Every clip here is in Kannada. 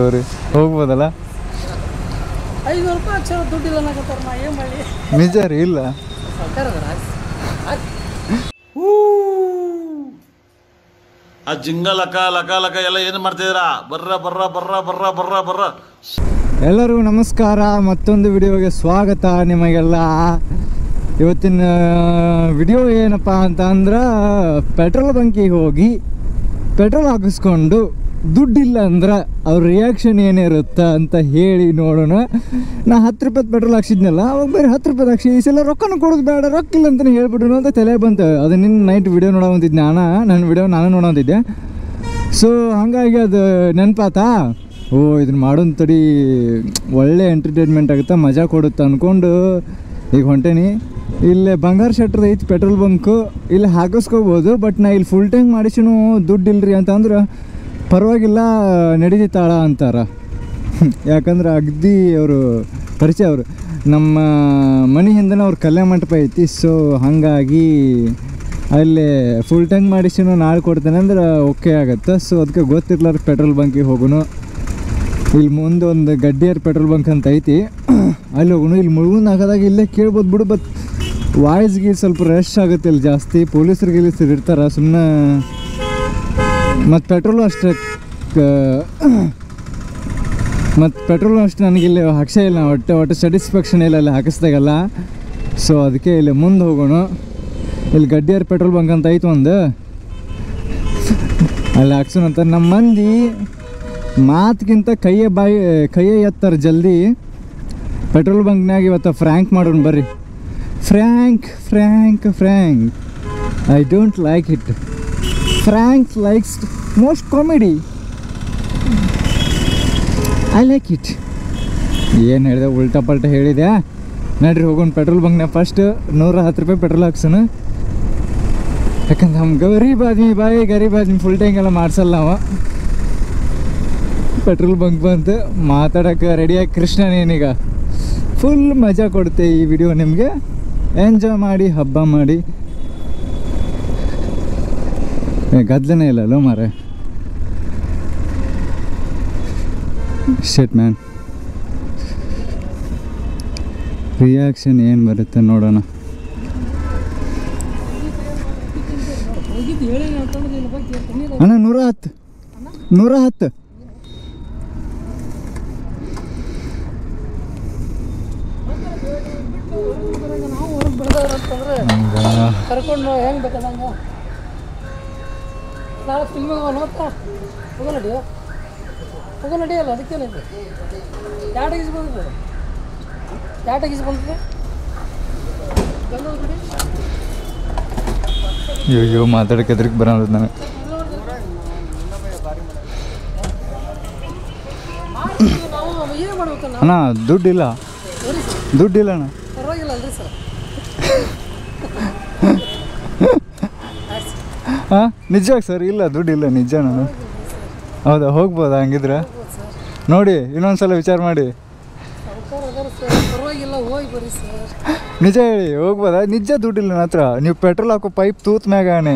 ತಗೋರಿ ಹೋಗ್ಬೋದಲ್ಲ ಐನೂರು ರೂಪಾಯಿ ಅಕ್ಷರ ದುಡ್ಡಿಲ್ಲ ಅನ್ನಕತ್ತಾರ ನಾ ಏನು ಮಾಡಲಿ ನಿಜ ರೀ ಇಲ್ಲ ಸರ್ಕಾರದ ಆ ಜಿಂಗ ಲಕ ಲಕ ಲಕ ಎಲ್ಲ ಏನು ಮಾಡ್ತಿದ್ದೀರಾ ಬರ್ರ ಬರ್ರ ಬರ್ರ ಬರ್ರ ಬರ್ರ ಬರ್ರ ಎಲ್ಲರಿಗೂ ನಮಸ್ಕಾರ ಮತ್ತೊಂದು ವಿಡಿಯೋಗೆ ಸ್ವಾಗತ ನಿಮಗೆಲ್ಲ ಇವತ್ತಿನ ವಿಡಿಯೋ ಏನಪ್ಪ ಅಂತ ಅಂದ್ರೆ ಪೆಟ್ರೋಲ್ ಬಂಕಿಗೆ ಹೋಗಿ ಪೆಟ್ರೋಲ್ ಹಾಕಿಸ್ಕೊಂಡು ದುಡ್ಡಿಲ್ಲ ಅಂದ್ರೆ ಅವ್ರ ರಿಯಾಕ್ಷನ್ ಏನಿರುತ್ತೆ ಅಂತ ಹೇಳಿ ನೋಡೋಣ ನಾ ಹತ್ತು ರೂಪಾಯಿ ಪೆಟ್ರೋಲ್ ಹಾಕ್ಸಿದ್ನಲ್ಲ ಅವಾಗ ಬೇರೆ ಹತ್ತು ರೂಪಾಯಿ ಹಾಕ್ಸಿ ಈ ಸಲ ರೊಕ್ಕನ ಕೊಡೋದು ಬೇಡ ರೊಕ್ಕ ಇಲ್ಲ ಅಂತಲೇ ಹೇಳ್ಬಿಟ್ರು ಅಂತ ತಲೆ ಬಂತು ಅದು ನಿನ್ನ ನೈಟ್ ವಿಡಿಯೋ ನೋಡೋಂತಿದ್ದೆ ನಾನು ನನ್ನ ವಿಡಿಯೋ ನಾನು ನೋಡೋಂತಿದ್ದೆ ಸೊ ಹಾಗಾಗಿ ಅದು ನೆನಪಾತಾ ಓ ಇದನ್ನ ಮಾಡೋನ್ ತಡಿ ಒಳ್ಳೆ ಎಂಟರ್ಟೈನ್ಮೆಂಟ್ ಆಗುತ್ತೆ ಮಜಾ ಕೊಡುತ್ತೆ ಅಂದ್ಕೊಂಡು ಈಗ ಹೊಂಟೇನಿ ಇಲ್ಲೇ ಬಂಗಾರ ಶೆಟ್ರದ ಐತಿ ಪೆಟ್ರೋಲ್ ಬಂಕು ಇಲ್ಲಿ ಹಾಕಿಸ್ಕೋಬೋದು ಬಟ್ ನಾ ಇಲ್ಲಿ ಫುಲ್ ಟ್ಯಾಂಕ್ ಮಾಡಿಸಿನೂ ದುಡ್ಡು ಇಲ್ರಿ ಅಂತಂದ್ರೆ ಪರವಾಗಿಲ್ಲ ನಡೀತಾಳ ಅಂತಾರ ಯಾಕಂದ್ರೆ ಅಗ್ದಿ ಅವರು ಪರಿಚಯ ಅವರು ನಮ್ಮ ಮನೆ ಹಿಂದೆನೇ ಅವ್ರ ಕಲ್ಯಾಣ ಮಂಟಪ ಐತಿ ಸೊ ಹಾಗಾಗಿ ಅಲ್ಲಿ ಫುಲ್ ಟ್ಯಾಂಕ್ ಮಾಡಿಸಿನೂ ನಾಳೆ ಕೊಡ್ತೇನೆ ಅಂದ್ರೆ ಓಕೆ ಆಗುತ್ತೆ ಸೊ ಅದಕ್ಕೆ ಗೊತ್ತಿರ್ಲಾರ ಪೆಟ್ರೋಲ್ ಬಂಕಿಗೆ ಹೋಗೋನು ಇಲ್ಲಿ ಮುಂದೆ ಒಂದು ಗಡ್ಡಿಯರ್ ಪೆಟ್ರೋಲ್ ಬಂಕ್ ಅಂತ ಐತಿ ಅಲ್ಲಿ ಹೋಗೋನು ಇಲ್ಲಿ ಮುಳುಗುನ್ ಹಾಕೋದಾಗ ಇಲ್ಲೇ ಕೇಳ್ಬೋದು ಬಿಡು ಬಟ್ ವಾಯ್ಸ್ಗೆ ಸ್ವಲ್ಪ ರಶ್ ಆಗುತ್ತೆ ಇಲ್ಲಿ ಜಾಸ್ತಿ ಪೊಲೀಸರು ಗಿಲೀಸರು ಇರ್ತಾರೆ ಸುಮ್ಮನೆ ಮತ್ತು ಪೆಟ್ರೋಲು ಅಷ್ಟೇ ಮತ್ತು ಪೆಟ್ರೋಲು ಅಷ್ಟು ನನಗೆ ಇಲ್ಲಿ ಹಾಕ್ಸೇ ಇಲ್ಲ ಒಟ್ಟು ಒಟ್ಟು ಸ್ಯಾಟಿಸ್ಫ್ಯಾಕ್ಷನ್ ಇಲ್ಲ ಅಲ್ಲಿ ಹಾಕಿಸ್ದಾಗಲ್ಲ ಸೊ ಅದಕ್ಕೆ ಇಲ್ಲಿ ಮುಂದೆ ಹೋಗೋಣ ಇಲ್ಲಿ ಗಡ್ಡಿಯರ್ ಪೆಟ್ರೋಲ್ ಬಂಕ್ ಅಂತ ಐತೆ ಒಂದು ಅಲ್ಲಿ ಹಾಕ್ಸೋಣ ಅಂತ ನಮ್ಮ ಮಂದಿ ಮಾತಿಗಿಂತ ಕೈಯೇ ಬಾಯಿ ಕೈಯೇ ಎತ್ತಾರೆ ಜಲ್ದಿ ಪೆಟ್ರೋಲ್ ಬಂಕ್ನಾಗ ಇವತ್ತು ಫ್ರ್ಯಾಂಕ್ ಮಾಡೋಣ ಬರ್ರಿ prank prank prank I don't like it prank likes most comedy I like it ಏನು ಹೇಳಿದೆ ಉಲ್ಟಾ ಪಲ್ಟಾ ಹೇಳಿದೆ ನಡ್ರಿ ಹೋಗೋಣ ಪೆಟ್ರೋಲ್ ಬಂಕ್ನ ಫಸ್ಟ್ ನೂರ ಹತ್ತು ರೂಪಾಯಿ ಪೆಟ್ರೋಲ್ ಹಾಕ್ಸೋಣ ಯಾಕಂದ್ರೆ ನಮ್ಮ ಗರೀಬ್ ಆದ್ಮಿ ಬಾಯಿ ಗರೀಬ್ ಆದ್ಮಿ ಫುಲ್ ಟ್ಯಾಂಕ್ ಎಲ್ಲ ಮಾಡ್ಸಲ್ಲ ನಾವು ಪೆಟ್ರೋಲ್ ಬಂಕ್ ಬಂತು ಮಾತಾಡೋಕೆ ರೆಡಿಯಾಗಿ ಕೃಷ್ಣನೇನೀಗ ಫುಲ್ ಮಜಾ ಕೊಡುತ್ತೆ ಈ ವಿಡಿಯೋ ನಿಮಗೆ ಎಂಜಾಯ್ ಮಾಡಿ ಹಬ್ಬ ಮಾಡಿ ಏ ಗದ್ಲನೇ ಇಲ್ಲ ಲೋ ಮಾರೆ ಶೆಟ್ ಮ್ಯಾನ್ ರಿಯಾಕ್ಷನ್ ಏನು ಬರುತ್ತೆ ನೋಡೋಣ ಹೋಗಿದ್ದು ಹೇಳಿ ಅಂತಂದ್ರೆ ನಿನ್ನ ಬಗ್ಗೆ ನೀರು ಅಣ್ಣ ನೂರ ಹತ್ತು ನೂರ ಹತ್ತು ನಾವು ಹೊರಗೆ ಬೆಳೆದವ್ರು ಅಂತಂದ್ರೆ ಕರ್ಕೊಂಡು ಹೆಂಗೆ ಬೇಕಾದಂಗೆ ನಾಳೆ ಫಿಲ್ಮಿಗೆ ಹೋಗೋಣ ಹೋಗ್ತಾ ಹೋಗೋ ನಡಿಯೋ ಹೋಗೋ ನಡಿಯಲ್ಲ ಅದಕ್ಕೇನಿದೆ ಎರಡು ಈಸ್ ಬಂದಿದೆ ಎರಡು ಈಸ್ ಬಂದಿದೆ ಬೆಂಗಳೂರು ಬಿಡಿ ಅಯ್ಯೋ ಮಾತಾಡಕ್ಕೆ ಎದ್ರಿಗೆ ಬರೋದು ನನಗೆ ಮಾಡ್ತೀವಿ ನಾವು ಏನು ಮಾಡ್ಬೇಕನ್ನ ಅಣ್ಣ ದುಡ್ಡಿಲ್ಲ ಸರಿ ಸರ್ ದುಡ್ಡಿಲ್ಲ ಅಣ್ಣ ಪರವಾಗಿಲ್ಲ ಅಲ್ರಿ ಸರ್ ಹಾಂ ನಿಜವಾಗಿ ಸರ್ ಇಲ್ಲ ದುಡ್ಡಿಲ್ಲ ನಿಜ ನಾನು ಹೌದಾ ಹೋಗ್ಬೋದಾ ಹಂಗಿದ್ರೆ ನೋಡಿ ಇನ್ನೊಂದ್ಸಲ ವಿಚಾರ ಮಾಡಿ ಸರ್ಕಾರ ಅದಾರ ಸರ್ ಪರವಾಗಿಲ್ಲ ಹೋಗಿ ಬರ್ರಿ ಸರ್ ನಿಜ ಹೇಳಿ ಹೋಗ್ಬೋದಾ ನಿಜ ದುಡ್ಡಿಲ್ಲ ನನ್ನ ಹತ್ರ ನೀವು ಪೆಟ್ರೋಲ್ ಹಾಕೋ ಪೈಪ್ ತೂತ್ ಮ್ಯಾಗಾನೆ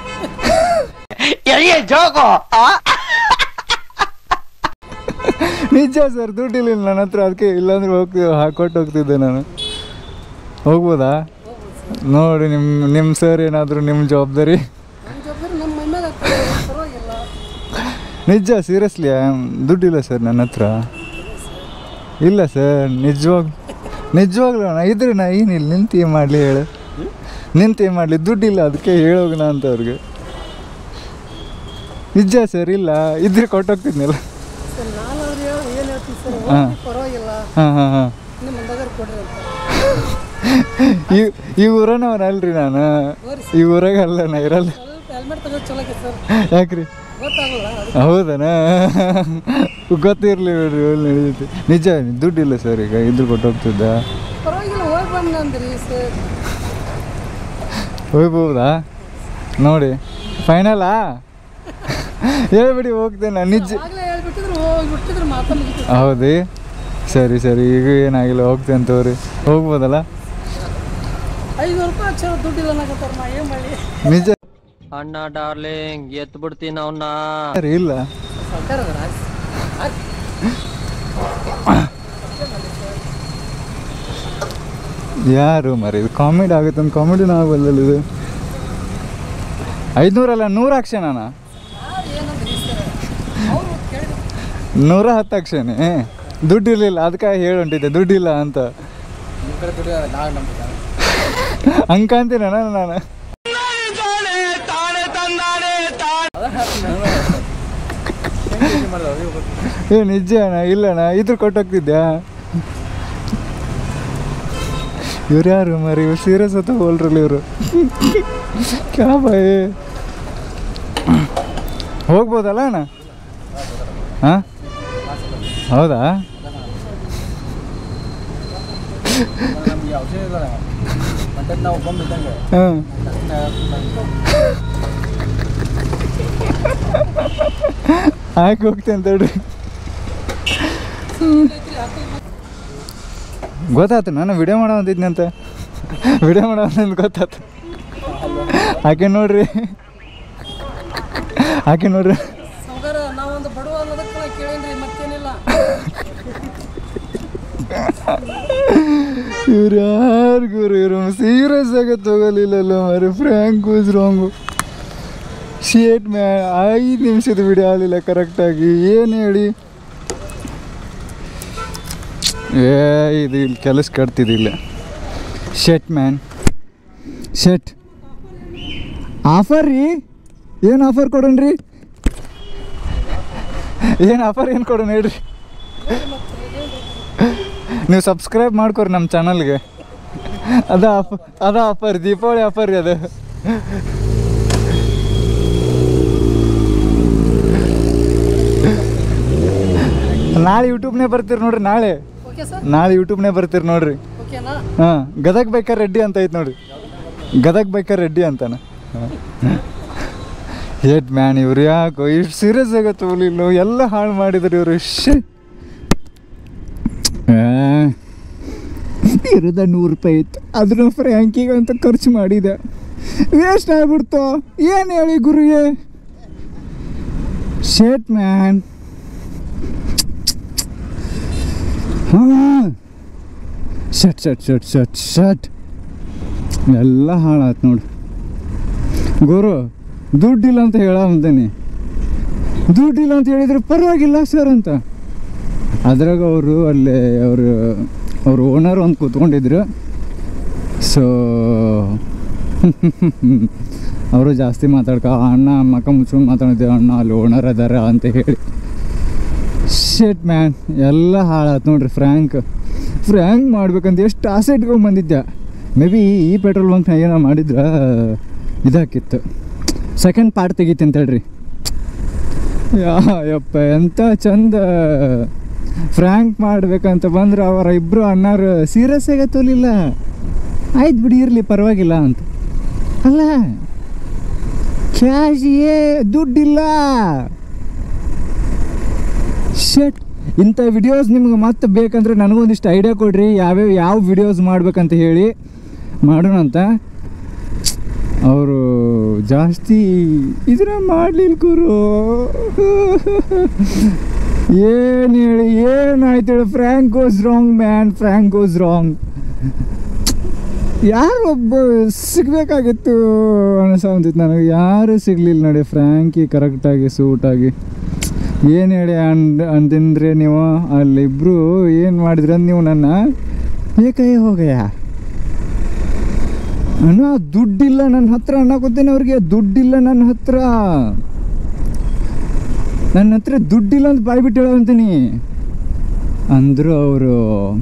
ನಿಜ ಸರ್ ದುಡ್ಡಿಲ್ಲ ನನ್ನ ಹತ್ರ ಅದಕ್ಕೆ ಇಲ್ಲಾಂದ್ರೆ ಹೋಗ್ತೀವಿ ಹಾಕೊಟ್ಟು ಹೋಗ್ತಿದ್ದೆ ನಾನು ಹೋಗ್ಬೋದಾ ನೋಡಿ ನಿಮ್ಮ ನಿಮ್ಮ ಸರ್ ಏನಾದರೂ ನಿಮ್ಮ ಜವಾಬ್ದಾರಿ ನಮ್ಮ ಜವಾಬ್ದಾರಿ ನಮ್ಮ ಮೈ ಮೇಲೆ ಆಗ್ತದೆ ಪರವಾಗಿಲ್ಲ ನಿಜ ಸೀರಿಯಸ್ಲಿ ದುಡ್ಡಿಲ್ಲ ಸರ್ ನನ್ನ ಹತ್ರ ಇಲ್ಲ ಸರ್ ನಿಜವಾಗ್ ನಿಜವಾಗ್ಲೂ ಅಣ್ಣ ಇದ್ರೆ ನಾ ಏನಿಲ್ಲ ನಿಂತು ಏನು ಮಾಡಲಿ ಹೇಳು ನಿಂತು ಏನು ಮಾಡಲಿ ದುಡ್ಡಿಲ್ಲ ಅದಕ್ಕೆ ಹೇಳೋಗೋಣ ಅಂತ ಅವ್ರಿಗೆ ನಿಜ ಸರ್ ಇಲ್ಲ ಇದ್ರೆ ಕೊಟ್ಟೋಗ್ತಿದ್ನಲ್ಲ ಸರ್ ನಾನು ಅವ್ರು ಹೇಳಿ ಏನು ಹೇಳ್ತೀನಿ ಸರ್ ಹಾ. ಹೋಗಿ ಪರವಾಗಿಲ್ಲ ಹಾಂ ಹಾಂ ಹಾಂ ನಿಮ್ಮ ಮಂದಾಗ ಕೊಡ್ರಿ ಅಂತ ಈ ಈ ಊರನವನ ಅಲ್ರಿ ನಾನು ಈ ಊರಾಗ ಅಲ್ಲ ನಾ ಇರಲ್ಲ ಸ್ವಲ್ಪ ಹೆಲ್ಮೆಟ್ ತೆಗೆದು ಚಲೋ ಆಗೈತೆ ಸರ್ ಯಾಕ್ರಿ ಗೊತ್ತಾಗಲ್ಲ ಅದಕ್ಕೆ ಹೌದನಾ ಗೊತ್ತಿರಲಿ ಬಿಡ್ರಿ ಒಳ್ಳೆ ನಡೀತಿ ನಿಜ ದುಡ್ಡಿಲ್ಲ ಸರ್ ಈಗ ಇದ್ರು ಕೊಟ್ಟೋಗ್ತಿದ್ದ ಪರವಾಗಿಲ್ಲ ಹೋಗಿ ಬನ್ನಿ ಅಂದ್ರಿ ಸರ್ ಹೋಗ್ಬೋದಾ ನೋಡಿ ಫೈನಲಾ ಹೇಳ್ಬಿಡಿ ಹೋಗ್ತೇನೆ ನಾನು ನಿಜ ಆಗಲೇ ಹೇಳ್ಬಿಟ್ಟಿದ್ರು ಹೋಗಿ ಬಿಟ್ಟಿದ್ರು ಮಾತಾ ಮುಗಿತು ಹೌದು ಸರಿ ಸರಿ ಈಗ ಏನಾಗಿಲ್ಲ ಹೋಗ್ತೇನೆ ತಗೋರಿ ಹೋಗ್ಬೋದಲ್ಲ ಐನೂರು ರೂಪಾಯಿ ಅಕ್ಷರ ದುಡ್ಡಿಲ್ಲ ಅನ್ನಕತ್ತಾರ ನಾ ಏನು ಮಾಡಲಿ ನಿಜ ಅಣ್ಣ ಡಾರ್ಲಿಂಗ್ ಎತ್ ಬಿಡ್ತೀನಿ ಅವನ್ನ ಸರಿ ಇಲ್ಲ ಸರ್ಕಾರದ ಯಾರು ಮರಿ ಇದು ಕಾಮಿಡಿ ಆಗುತ್ತೆ ಒಂದು ಕಾಮಿಡಿನ ಆಗಲ್ಲ ಇದು ಐದುನೂರಲ್ಲ ನೂರು ಹಾಕ್ಸೇನ ಅವ್ರು ಕೇಳಿದ್ರು ನೂರ ಹತ್ತು ಹಾಕ್ಸೇನೆ ದುಡ್ಡು ಇರಲಿಲ್ಲ ಅದಕ್ಕೆ ಹೇಳಿ ಹೊಂಟಿದ್ದೆ ದುಡ್ಡಿಲ್ಲ ಅಂತ ನಿಮ್ಮ ಕಡೆ ದುಡ್ಡು ನಾವು ನಂಬಿದ್ದ ಹಂಗಂತೀನ ನಾನು ಏ ನಿಜ ಅಣ್ಣ ಇಲ್ಲಣ್ಣ ಇದ್ರ ಕೊಟ್ಟೋಗ್ತಿದ್ಯಾ ಇವ್ರು ಯಾರು ಮರಿ ಇವ್ರು ಸೀರಿಯಸ್ ಅಥವಾ ಹೋಲ್ರಲ್ಲಿ ಇವರು ಕ್ಯಾ ಬಾಯ್ ಹೋಗ್ಬೋದಲ್ಲ ಅಣ್ಣ ಹಾಂ ಹೌದಾ ನಮಗೆ ಔಷಧ ಇಲ್ಲ ಮತ್ತೆ ನಾವು ಬಂದಿದ್ದಂಗೆ ಹಾಂ ಹಾಕಿ ಹೋಗ್ತೇನೆ ತಡ್ರಿ ಗೊತ್ತಾಯ್ತು ನಾನು ವಿಡಿಯೋ ಮಾಡೋ ಅಂತಿದ್ನಿ ಅಂತ ವಿಡಿಯೋ ಮಾಡೋ ಅಂತ ಗೊತ್ತಾಯ್ತು ಹಾಕಿ ನೋಡ್ರಿ ಹಾಕಿ ನೋಡ್ರಿ ಸಾವುಕಾರ ನಾವೊಂದು ಬಡವ ಅನ್ನೋದಕ್ಕೆ ನಾ ಕೇಳೇನ್ರಿ ಮತ್ತೇನಿಲ್ಲ ಇವ್ರು ಯಾರು ಗುರು ಇವರು ಸೀರಿಯಸ್ ಆಗಿ ತಗೋಲಿಲ್ಲಲ್ಲ ಮರಿ ಫ್ರ್ಯಾಂಕ್ ವಾಸ್ ರಾಂಗು ಶೇಟ್ ಮ್ಯಾ ಐದು ನಿಮಿಷದ ವಿಡಿಯೋ ಆಗಲಿಲ್ಲ ಕರೆಕ್ಟಾಗಿ ಏನು ಹೇಳಿ ಏ ಇದು ಇಲ್ಲಿ ಕೆಲಸ ಕಟ್ತಿದ್ದಿಲ್ಲ ಶೆಟ್ ಮ್ಯಾನ್ ಶೆಟ್ ಆಫರ್ ರೀ ಏನು ಆಫರ್ ಕೊಡೋಣ್ರಿ ಏನು ಆಫರ್ ಏನು ಕೊಡೋಣ ಹೇಳ್ರಿ ನೀವು ಸಬ್ಸ್ಕ್ರೈಬ್ ಮಾಡ್ಕೊರಿ ನಮ್ಮ ಚಾನಲ್ಗೆ ಅದ ಆಫರ್ ಅದ ಆಫರ್ ದೀಪಾವಳಿ ಆಫರ್ ರೀ ಅದು ನಾಳೆ ಯೂಟ್ಯೂಬ್ನೇ ಬರ್ತೀರಿ ನೋಡ್ರಿ ನಾಳೆ ಓಕೆ ಸರ್ ನಾಳೆ ಯೂಟ್ಯೂಬ್ನೇ ಬರ್ತೀರಿ ನೋಡ್ರಿ ಓಕೆನಾ ಹಾಂ ಗದಗ್ ಬೈಕರ್ ರೆಡ್ಡಿ ಅಂತ ಐತೆ ನೋಡ್ರಿ ಗದಗ್ ಬೈಕರ್ ರೆಡ್ಡಿ ಅಂತಾನೆ ಏಟ್ ಮ್ಯಾನ್ ಇವ್ರು ಯಾಕೋ ಇಷ್ಟು ಸೀರಿಯಸ್ ಆಗ ತೋಲಿಲ್ಲ ಎಲ್ಲ ಹಾಳು ಮಾಡಿದ್ರು ಇವರು ಶೇ ಇರೋದ ನೂರು ರೂಪಾಯಿ ಇತ್ತು ಅದನ್ನ ಫ್ರ್ಯಾಂಕಿಗೆ ಅಂತ ಖರ್ಚು ಮಾಡಿದೆ ವೇಸ್ಟ್ ಆಗ್ಬಿಡ್ತು ಏನು ಹೇಳಿ ಗುರುಗೆ ಶೇಟ್ ಮ್ಯಾನ್ ಹಾಂ shit shit shit shit shit ಎಲ್ಲ ಹಾಳಾಯ್ತು ನೋಡು ಗುರು ದುಡ್ಡಿಲ್ಲ ಅಂತ ಹೇಳ ಅಂತಾನೆ ದುಡ್ಡಿಲ್ಲ ಅಂತ ಹೇಳಿದ್ರೆ ಪರವಾಗಿಲ್ಲ ಸರ್ ಅಂತ ಅದ್ರಾಗ ಅವರು ಅಲ್ಲೇ ಅವರು ಅವ್ರ ಓನರ್ ಒಂದು ಕೂತ್ಕೊಂಡಿದ್ರು ಸೊ ಅವರು ಜಾಸ್ತಿ ಮಾತಾಡ್ಕ ಅಣ್ಣ ಮಕ್ಕ ಮುಚ್ಕೊಂಡು ಮಾತಾಡಿದ್ದೆ ಅಣ್ಣ ಅಲ್ಲಿ ಓನರ್ ಅದಾರ ಅಂತ ಹೇಳಿ ಶೆಟ್ ಮ್ಯಾನ್ ಎಲ್ಲ ಹಾಳಾಯ್ತು ನೋಡ್ರಿ ಫ್ರ್ಯಾಂಕ್ ಫ್ರ್ಯಾಂಕ್ ಮಾಡ್ಬೇಕಂತ ಎಷ್ಟು ಆಸೆ ಇಟ್ಕೊಂಡು ಬಂದಿದ್ದೆ ಮೇ ಬಿ ಈ ಪೆಟ್ರೋಲ್ ಬಂಕ್ ಏನೋ ಮಾಡಿದ್ರೆ ಇದಾಕಿತ್ತು ಸೆಕೆಂಡ್ ಪಾರ್ಟ್ ತೆಗಿತೀನಿ ಅಂತ ಹೇಳ್ರಿ ಯಾ ಯಪ್ಪ ಎಂಥ ಚಂದ ಫ್ರ್ಯಾಂಕ್ ಮಾಡ್ಬೇಕಂತ ಬಂದ್ರೆ ಅವರ ಇಬ್ಬರು ಅಣ್ಣಾರು ಸೀರಿಯಸ್ ಆಗಿ ತೋಲಿಲ್ಲ ಆಯ್ತು ಬಿಡಿ ಇರಲಿ ಪರವಾಗಿಲ್ಲ ಅಂತ ಅಲ್ಲ ಕ್ಯಾಶ್ ಏ ದುಡ್ಡಿಲ್ಲ ಶೆಟ್ ಇಂಥ ವಿಡಿಯೋಸ್ ನಿಮ್ಗೆ ಮತ್ತೆ ಬೇಕಂದ್ರೆ ನನಗೊಂದಿಷ್ಟು ಐಡಿಯಾ ಕೊಡ್ರಿ ಯಾವ್ಯಾವ ಯಾವ ವಿಡಿಯೋಸ್ ಮಾಡ್ಬೇಕಂತ ಹೇಳಿ ಮಾಡೋಣ ಅಂತ ಅವರು ಜಾಸ್ತಿ ಇದನ್ನ ಮಾಡಲಿಲ್ಲ ಗುರು ಏನು ಹೇಳಿ ಏನಾಯ್ತು ಹೇಳಿ prank goes wrong man prank goes wrong ಯಾರು ಒಬ್ಬ ಸಿಗಬೇಕಾಗಿತ್ತು ಅನಿಸಂತಿತ್ತು ನನಗೆ ಯಾರು ಸಿಗಲಿಲ್ಲ ನೋಡಿ ಫ್ರ್ಯಾಂಕಿ ಕರೆಕ್ಟಾಗಿ ಸೂಟಾಗಿ ಏನು ಹೇಳಿ ಅಂಡ್ ಅಂದಿಂದ್ರೆ ನೀವು ಅಲ್ಲಿಬ್ಬರು ಏನು ಮಾಡಿದ್ರಿ ಅಂತ ನೀವು ನನ್ನ ಏಕೈ ಹೋಗಯ್ಯ ಅಣ್ಣ ದುಡ್ಡಿಲ್ಲ ನನ್ನ ಹತ್ರ ಅನ್ನಕೋತೇನೆ ಅವ್ರಿಗೆ ದುಡ್ಡಿಲ್ಲ ನನ್ನ ಹತ್ರ ನನ್ನ ಹತ್ರ ದುಡ್ಡಿಲ್ಲ ಅಂತ ಬಾಯ್ ಬಿಟ್ಟು ಹೇಳಂತೀನಿ ಅಂದರು ಅವರು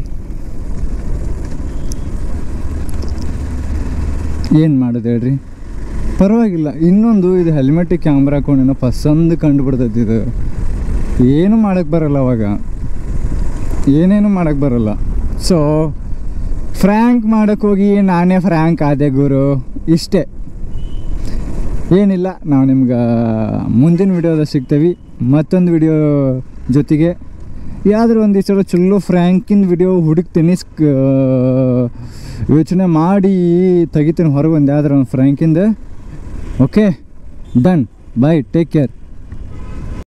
ಏನು ಮಾಡೋದು ಹೇಳ್ರಿ ಪರವಾಗಿಲ್ಲ ಇನ್ನೊಂದು ಇದು ಹೆಲ್ಮೆಟ್ ಕ್ಯಾಮ್ರಾ ಹಾಕೊಂಡೇನೋ ಪಸಂದ್ ಕಂಡುಬಿಡ್ತೈತಿ ಇದು ಏನು ಮಾಡೋಕ್ಕೆ ಬರಲ್ಲ ಅವಾಗ ಏನೇನು ಮಾಡೋಕ್ಕೆ ಬರಲ್ಲ ಸೊ ಫ್ರ್ಯಾಂಕ್ ಮಾಡೋಕ್ಕೆ ಹೋಗಿ ನಾನೇ ಫ್ರ್ಯಾಂಕ್ ಆದೆ ಗುರು ಇಷ್ಟೇ ಏನಿಲ್ಲ ನಾವು ನಿಮ್ಗೆ ಮುಂದಿನ ವಿಡಿಯೋದಾಗ ಸಿಗ್ತೇವೆ ಮತ್ತೊಂದು ವಿಡಿಯೋ ಜೊತೆಗೆ ಯಾವ್ದಾರು ಒಂದು ಚಲೋ ಚಲೋ ಫ್ರ್ಯಾಂಕಿನ ವಿಡಿಯೋ ಹುಡುಕ್ತೀನಿ ಸ್ಕ್ ಯೋಚನೆ ಮಾಡಿ ತೆಗಿತೀನಿ ಹೊರಗೆ ಒಂದು ಯಾವ್ದಾರು ಒಂದು ಫ್ರ್ಯಾಂಕಿಂದ okay done bye take care